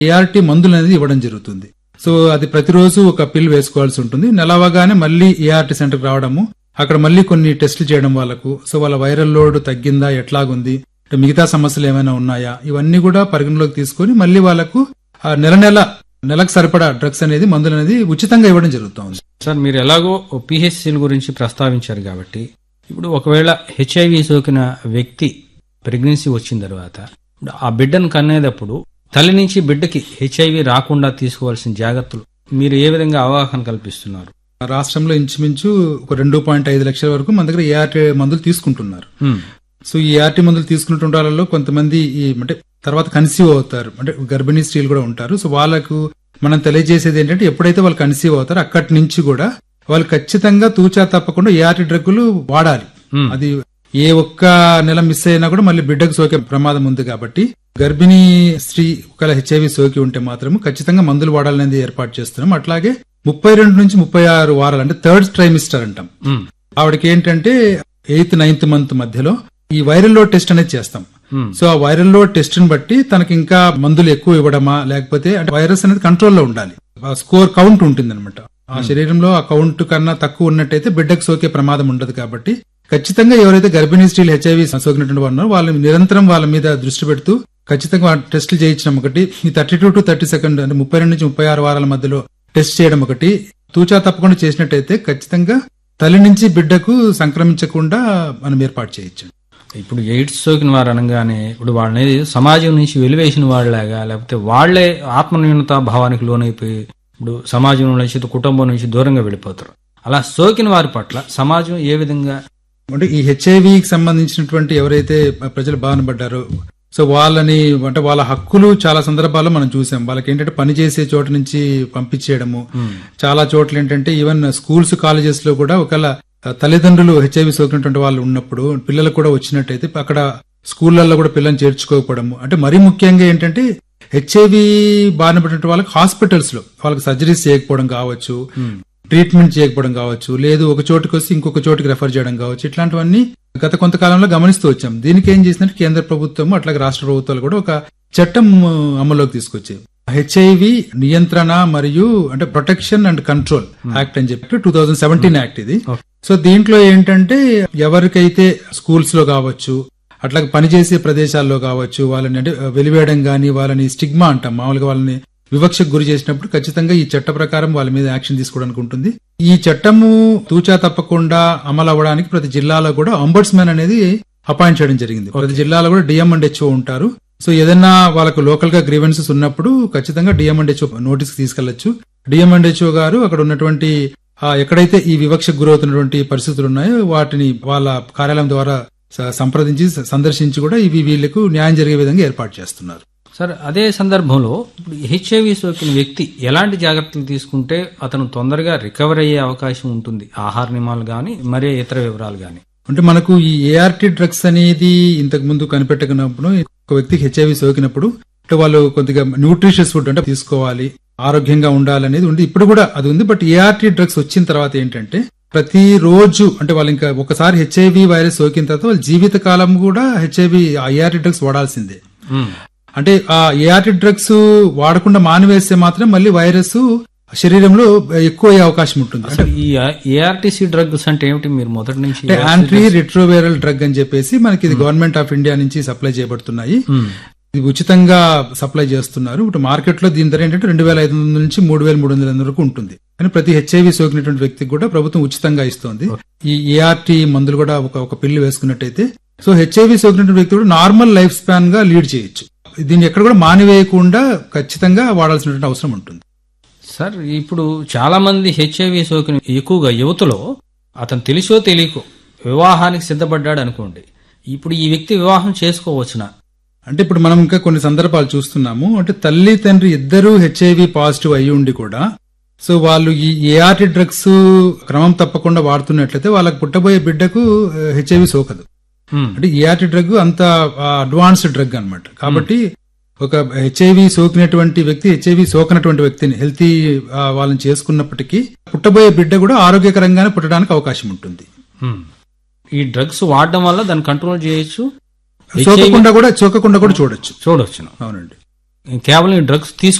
ART మందులు అనేది ఇవ్వడం జరుగుతుంది సో అది ప్రతిరోజు ఒక పిల్ వేసుకోవాల్సి ఉంటుంది నెలవగానే మళ్ళీ ఏఆర్టీ సెంటర్కి రావడము అక్కడ మళ్ళీ కొన్ని టెస్టులు చేయడం వాళ్ళకు సో వాళ్ళ వైరల్ లోడ్ తగ్గిందా ఎట్లాగుంది అంటే మిగతా సమస్యలు ఏమైనా ఉన్నాయా ఇవన్నీ కూడా పరిగణలోకి తీసుకొని మళ్ళీ వాళ్ళకు ఆ నెల నెల నెలకు సరిపడా డ్రగ్స్ అనేది మందులు అనేది ఉచితంగా ఇవ్వడం జరుగుతుంది సార్ మీరు ఎలాగో పిహెచ్సిల గురించి ప్రస్తావించారు కాబట్టి ఇప్పుడు ఒకవేళ హెచ్ఐవి సోకిన వ్యక్తి ప్రెగ్నెన్సీ వచ్చిన తర్వాత ఇప్పుడు ఆ బిడ్డను కనేటప్పుడు తల్లి నుంచి బిడ్డకి హెచ్ఐవి రాకుండా తీసుకోవాల్సిన జాగ్రత్తలు మీరు ఏ విధంగా అవగాహన కల్పిస్తున్నారు రాష్ట్రంలో ఇంచుమించు ఒక రెండు పాయింట్ ఐదు లక్షల వరకు మన దగ్గర ఏఆర్టీ మందులు తీసుకుంటున్నారు హ్మ్. సో ఈ ఆర్టీ మందులు తీసుకుంటున్న వాళ్ళలో కొంతమంది ఈ అంటే తర్వాత కన్సీవ్ అవుతారు అంటే గర్భిణీ స్త్రీలు కూడా ఉంటారు సో వాళ్ళకు మనం తెలియజేసేది ఏంటంటే ఎప్పుడైతే వాళ్ళు కన్సీవ్ అవుతారో అక్కడి నుంచి కూడా వాళ్ళు ఖచ్చితంగా తూచా తప్పకుండా ఏఆర్టీ డ్రగ్గులు వాడాలి హ్మ్. అది ఏ ఒక్క నెల మిస్ అయినా కూడా మళ్ళీ బిడ్డకు సోకే ప్రమాదం ఉంది కాబట్టి గర్భిణీ స్త్రీ ఒకవేళ హెచ్ఐవి సోకి ఉంటే మాత్రం ఖచ్చితంగా మందులు వాడాలనేది ఏర్పాటు చేస్తున్నాం అట్లాగే ముప్పై రెండు నుంచి ముప్పై ఆరు వారాలు అంటే థర్డ్ ట్రైమిస్టర్ అంటాం హ్మ్. ఆవిడకి ఏంటంటే ఎయిత్ నైన్త్ మంత్ మధ్యలో ఈ వైరల్ లోడ్ టెస్ట్ అనేది చేస్తాం హ్మ్. సో ఆ వైరల్ లోడ్ టెస్ట్ ని బట్టి తనకి ఇంకా మందులు ఎక్కువ ఇవ్వడమా లేకపోతే అంటే వైరస్ అనేది కంట్రోల్లో ఉండాలి ఆ స్కోర్ కౌంట్ ఉంటుంది అనమాట ఆ శరీరంలో ఆ కౌంట్ కన్నా తక్కువ ఉన్నట్టయితే బిడ్డకు సోకే ప్రమాదం ఉండదు కాబట్టి ఖచ్చితంగా ఎవరైతే గర్భిణీ స్త్రీలు హెచ్ఐవి సోకినటువంటి వారు ఉన్నారో వాళ్ళు నిరంతరం వాళ్ళ మీద దృష్టి పెడుతూ ఖచ్చితంగా ఆ టెస్టులు చేయించడం ఒకటి ఈ thirty two to thirty second అంటే ముప్పై రెండు నుంచి ముప్పై ఆరు వారాల మధ్యలో టెస్ట్ చేయడం ఒకటి తూచా తప్పకుండా చేసినట్టయితే ఖచ్చితంగా తల్లి నుంచి బిడ్డకు సంక్రమించకుండా మనం ఏర్పాటు చేయొచ్చు ఇప్పుడు ఎయిడ్స్ సోకిన వారు అనగానే ఇప్పుడు వాళ్ళని సమాజం నుంచి వెలివేసిన వాళ్ళలాగా లేకపోతే వాళ్లే ఆత్మన్యూనత భావానికి లోనైపోయి ఇప్పుడు సమాజం నుంచి కుటుంబం నుంచి దూరంగా వెళ్ళిపోతారు అలా సోకిన వారి పట్ల సమాజం ఏ విధంగా అంటే ఈ హెచ్ఐవికి సంబంధించినటువంటి ఎవరైతే ప్రజలు బాధపడ్డారో సో వాళ్ళని అంటే వాళ్ళ హక్కులు చాలా సందర్భాల్లో మనం చూసాం వాళ్ళకి ఏంటంటే పని చేసే చోట నుంచి పంపించేయడము చాలా చోట్ల ఏంటంటే ఈవెన్ స్కూల్స్ కాలేజెస్ లో కూడా ఒకవేళ తల్లిదండ్రులు హెచ్ఐవి సోకినటువంటి వాళ్ళు ఉన్నప్పుడు పిల్లలకు కూడా వచ్చినట్టయితే అక్కడ స్కూళ్ళల్లో కూడా పిల్లల్ని చేర్చుకోకపోవడము అంటే మరీ ముఖ్యంగా ఏంటంటే హెచ్ఐవి బారిన పడిన వాళ్ళకి హాస్పిటల్స్ లో వాళ్ళకి సర్జరీస్ చేయకపోవడం కావచ్చు ట్రీట్మెంట్ చేయకపోవడం కావచ్చు లేదు ఒక చోటుకి వస్తే ఇంకొక చోటుకి రెఫర్ చేయడం కావచ్చు ఇట్లాంటివన్నీ గత కొంతకాలంలో గమనిస్తూ వచ్చాం దీనికి ఏం చేసినట్టు కేంద్ర ప్రభుత్వం అట్లాగే రాష్ట్ర ప్రభుత్వాలు కూడా ఒక చట్టం ఆ, అమల్లోకి తీసుకొచ్చాయి హెచ్ఐవి నియంత్రణ మరియు అంటే ప్రొటెక్షన్ అండ్ కంట్రోల్ యాక్ట్ అని చెప్పి టూ థౌజండ్ సెవెంటీన్ యాక్ట్ ఇది సో దీంట్లో ఏంటంటే ఎవరికైతే స్కూల్స్ లో కావచ్చు అట్లాగే పనిచేసే ప్రదేశాల్లో కావచ్చు వాళ్ళని అంటే వెలివేయడం గాని వాళ్ళని స్టిగ్మా అంటాం మామూలుగా వాళ్ళని వివక్షకు గురి చేసినప్పుడు ఖచ్చితంగా ఈ చట్ట ప్రకారం వాళ్ళ మీద యాక్షన్ తీసుకోవడానికి ఉంటుంది ఈ చట్టము తూచా తప్పకుండా అమలు అవ్వడానికి ప్రతి జిల్లాలో కూడా అంబర్డ్స్మెన్ అనేది అపాయింట్ చేయడం జరిగింది ప్రతి జిల్లాలో కూడా డిఎం అండ్ హెచ్ఓ ఉంటారు సో ఏదైనా వాళ్ళకు లోకల్ గా గ్రీవెన్సెస్ ఉన్నప్పుడు ఖచ్చితంగా డిఎం అండ్ హెచ్ఓ నోటీస్ తీసుకెళ్లొచ్చు డిఎం అండ్ హెచ్ఓ గారు అక్కడ ఉన్నటువంటి ఆ, ఎక్కడైతే ఈ వివక్షకు గురవుతున్నటువంటి పరిస్థితులు ఉన్నాయో వాటిని వాళ్ళ కార్యాలయం ద్వారా స- సంప్రదించి స- సందర్శించి కూడా ఇవి వీళ్లకు న్యాయం జరిగే విధంగా ఏర్పాటు చేస్తున్నారు సార్ అదే సందర్భంలో ఇప్పుడు హెచ్ఐవి సోకిన వ్యక్తి ఎలాంటి జాగ్రత్తలు తీసుకుంటే అతను తొందరగా రికవర్ అయ్యే అవకాశం ఉంటుంది ఆహార నియమాలు గాని మరే ఇతర వివరాలు గాని అంటే మనకు ఈ ఏఆర్టీ డ్రగ్స్ అనేది ఇంతకు ముందు కనిపెట్టకున్నప్పుడు ఒక వ్యక్తికి హెచ్ఐవి సోకినప్పుడు అంటే వాళ్ళు కొద్దిగా న్యూట్రిషియస్ ఫుడ్ అంటే తీసుకోవాలి ఆరోగ్యంగా ఉండాలనేది ఉంది ఇప్పుడు కూడా అది ఉంది బట్ ఏఆర్టీ డ్రగ్స్ వచ్చిన తర్వాత ఏంటంటే ప్రతి రోజు అంటే వాళ్ళు ఇంకా ఒకసారి హెచ్ఐవి వైరస్ సోకిన తర్వాత వాళ్ళ జీవిత కాలం కూడా హెచ్ఐవి ఏఆర్టీ డ్రగ్స్ వాడాల్సిందే అంటే ఆ ఏఆర్టీ డ్రగ్స్ వాడకుండా మానివేస్తే మాత్రం మళ్ళీ వైరస్ శరీరంలో ఎక్కువ అయ్యే అవకాశం ఉంటుంది అంటే అసలు ఈ ఏఆర్టీసీ డ్రగ్స్ అంటే ఏమిటి మీరు మొదటి నుంచి అంటే యాంటీ రిట్రోవేరల్ డ్రగ్ అని చెప్పేసి మనకి ఇది గవర్నమెంట్ ఆఫ్ ఇండియా నుంచి సప్లై చేయబడుతున్నాయి మ్మ్. ఇది ఉచితంగా సప్లై చేస్తున్నారు ఇప్పుడు మార్కెట్ లో దీని ధర ఏంటంటే రెండు వేల ఐదు వందల నుంచి మూడు వేల మూడు వందల వరకు ఉంటుంది కానీ ప్రతి హెచ్ఐవి సోకినటువంటి వ్యక్తికి కూడా ప్రభుత్వం ఉచితంగా ఇస్తోంది ఈ ఏఆర్టీ మందులు కూడా ఒక ఒక పిల్లు వేసుకున్నట్టయితే సో హెచ్ఐవి సోకినటువంటి వ్యక్తి కూడా నార్మల్ లైఫ్ స్పాన్ గా లీడ్ చేయొచ్చు దీన్ని ఎక్కడ కూడా మానివేయకుండా ఖచ్చితంగా వాడాల్సినటువంటి అవసరం ఉంటుంది సార్ ఇప్పుడు చాలా మంది హెచ్ఐవి సోకిన ఎక్కువగా యువతలో అతను తెలిసో తెలియకో వివాహానికి సిద్ధపడ్డాడు అనుకోండి ఇప్పుడు ఈ వ్యక్తి వివాహం చేసుకోవచ్చునా అంటే ఇప్పుడు మనం ఇంకా కొన్ని సందర్భాలు చూస్తున్నాము అంటే తల్లి తండ్రి ఇద్దరు హెచ్ఐవి పాజిటివ్ అయి ఉండి కూడా సో వాళ్ళు ఈ ఏఆర్టీ డ్రగ్స్ క్రమం తప్పకుండా వాడుతున్నట్లయితే వాళ్ళకి పుట్టబోయే బిడ్డకు హెచ్ఐవి సోకదు మ్మ్. అంటే ఏఆర్టీ డ్రగ్ అంత అడ్వాన్స్డ్ డ్రగ్ అన్నమాట కాబట్టి ఒక హెచ్ఐవి సోకినటువంటి వ్యక్తి హెచ్ఐవి సోకనటువంటి వ్యక్తిని హెల్తీ వాళ్ళని చేసుకున్నప్పటికీ పుట్టబోయే బిడ్డ కూడా ఆరోగ్యకరంగానే పుట్టడానికి అవకాశం ఉంటుంది మ్మ్. ఈ డ్రగ్స్ వాడడం వల్ల దాన్ని కంట్రోల్ చేయొచ్చు సోకకుండా కూడా సోకకుండా కూడా చూడొచ్చు చూడొచ్చును అవునండి కేవలం ఈ డ్రగ్స్